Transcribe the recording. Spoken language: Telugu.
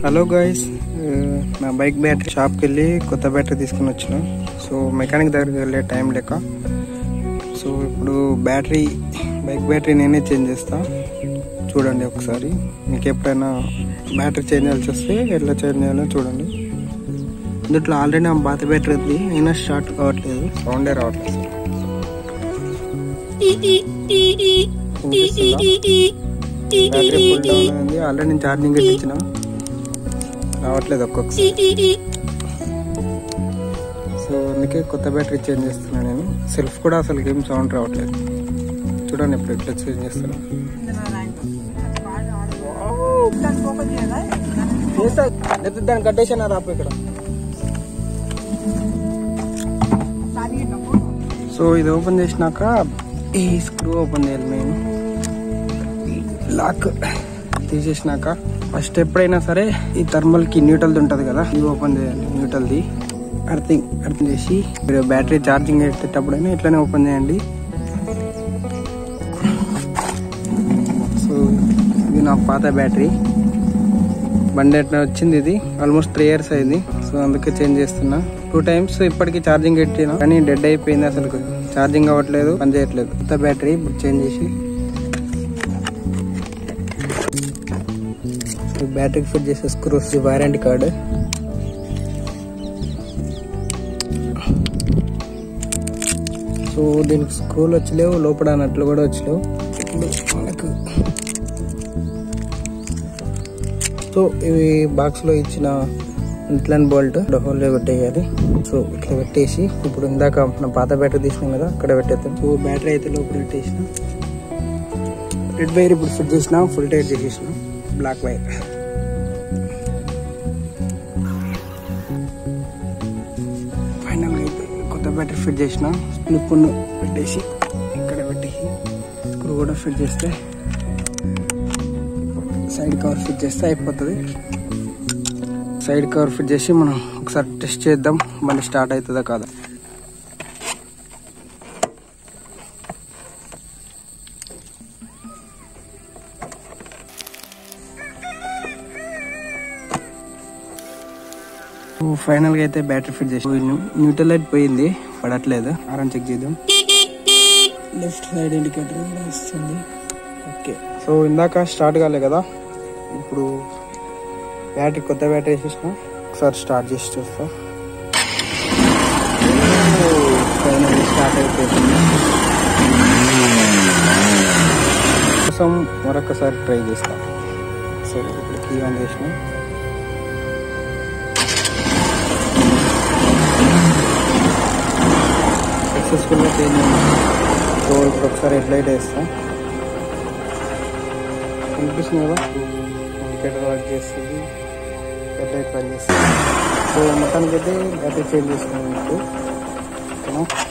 హలో గాయస్ నా బైక్ బ్యాటరీ షాప్కి వెళ్ళి కొత్త బ్యాటరీ తీసుకుని వచ్చిన సో మెకానిక్ దగ్గరికి వెళ్ళే టైం లేక సో ఇప్పుడు బ్యాటరీ బైక్ బ్యాటరీ నేనే చేంజ్ చేస్తా చూడండి ఒకసారి మీకు ఎప్పుడైనా బ్యాటరీ చేంజ్ చేయాల్సి వస్తే ఎట్లా చేంజ్ చేయాలో చూడండి ఇందులో ఆల్రెడీ నా పాత బ్యాటరీ ఉంది అయినా స్టార్ట్ కావట్లేదు సౌండే రావట్లేదు బ్యాటరీ ఫుల్ డౌన్ అయింది ఆల్రెడీ నేను ఛార్జింగ్ పెట్టించిన రావట్లేదు ఒక్కొక్కసారి సో అందుకే కొత్త బ్యాటరీ చేంజ్ చేస్తున్నా నేను సెల్ఫ్ కూడా అసలు ఏం సౌండ్ రావట్లేదు చూడండి ఇప్పుడు ఎట్లా చేంజ్ చేస్తున్నా చేస్తా లేదా దాన్ని కట్టేసాను రాపు ఇక్కడ సో ఇది ఓపెన్ చేసినాక ఈ స్క్రూ ఓపెన్ చేయాలి మేము లాక్ తీసేసినాక ఫస్ట్ ఎప్పుడైనా సరే ఈ థర్మల్ కి న్యూట్రల్ ఉంటుంది కదా ఇది ఓపెన్ చేయాలి న్యూట్రల్ ది అర్థింగ్ అర్థం చేసి మీరు బ్యాటరీ ఛార్జింగ్ పెట్టేటప్పుడైనా ఇట్లానే ఓపెన్ చేయండి సో ఇది నా పాత బ్యాటరీ బండి ఎట్లా వచ్చింది ఇది ఆల్మోస్ట్ త్రీ ఇయర్స్ అయింది సో అందుకే చేంజ్ చేస్తున్నా టూ టైమ్స్ ఇప్పటికి ఛార్జింగ్ పెట్టినా కానీ డెడ్ అయిపోయింది అసలు ఛార్జింగ్ అవ్వట్లేదు పని చేయట్లేదు కొత్త బ్యాటరీ ఇప్పుడు చేంజ్ చేసి బ్యాటరీకి ఫిట్ చేసే స్క్రూస్ వారంటీ కార్డు సో దీనికి స్క్రూలు వచ్చలేవు లోపల నట్లు కూడా వచ్చలేవు ఇప్పుడు మనకు సో ఇవి బాక్స్ లో ఇచ్చిన ఇంట్లన్ బోల్ట్ హోల్లో పెట్టేయాలి సో ఇట్లా పెట్టేసి ఇప్పుడు ఇందాక మన పాత బ్యాటరీ తీసినాం కదా అక్కడ పెట్టేద్దాం సో బ్యాటరీ అయితే లోపల పెట్టేసిన రెడ్ వైర్ ఇప్పుడు ఫిట్ చేసిన ఫుల్ టైట్ చేసేసిన బ్లాక్ వైర్ ఫైనల్ అయితే కొత్త బ్యాటరీ ఫిట్ చేసిన స్ప్లిప్ పెట్టేసి ఇక్కడ పెట్టేసి స్క్రూ కూడా ఫిట్ చేస్తే సైడ్ కవర్ ఫిట్ చేస్తే అయిపోతుంది సైడ్ కవర్ ఫిట్ చేసి మనం ఒకసారి టెస్ట్ చేద్దాం మళ్ళీ స్టార్ట్ అవుతుందా కాదా ఫైనల్ గా అయితే బ్యాటరీ ఫిట్ చేసి న్యూట్రల్ లైట్ పోయింది పడట్లేదు ఆరం చెక్ చేద్దాం లెఫ్ట్ సైడ్ ఇండికేటర్ కూడా వస్తుంది ఓకే సో ఇందాక స్టార్ట్ కాలే కదా ఇప్పుడు బ్యాటరీ కొత్త బ్యాటరీ వేసేసిన ఒకసారి స్టార్ట్ చేసి చూస్తా ఫైనల్ స్టార్ట్ అయిపోతుంది కోసం మరొకసారి ట్రై చేస్తా సో ఇప్పుడు కీ ఆన్ చేసిన సక్సెస్ఫుల్గా చేంజ్ అయింది సో ఇప్పుడు ఒకసారి హెడ్లైట్ వేస్తా కనిపిస్తుంది కదా ఇండికేటర్ వర్క్ చేస్తుంది హెడ్లైట్ పని చేస్తుంది సో మొత్తానికి అయితే బ్యాటరీ చేంజ్ చేసుకున్నాను ఇప్పుడు ఓకేనా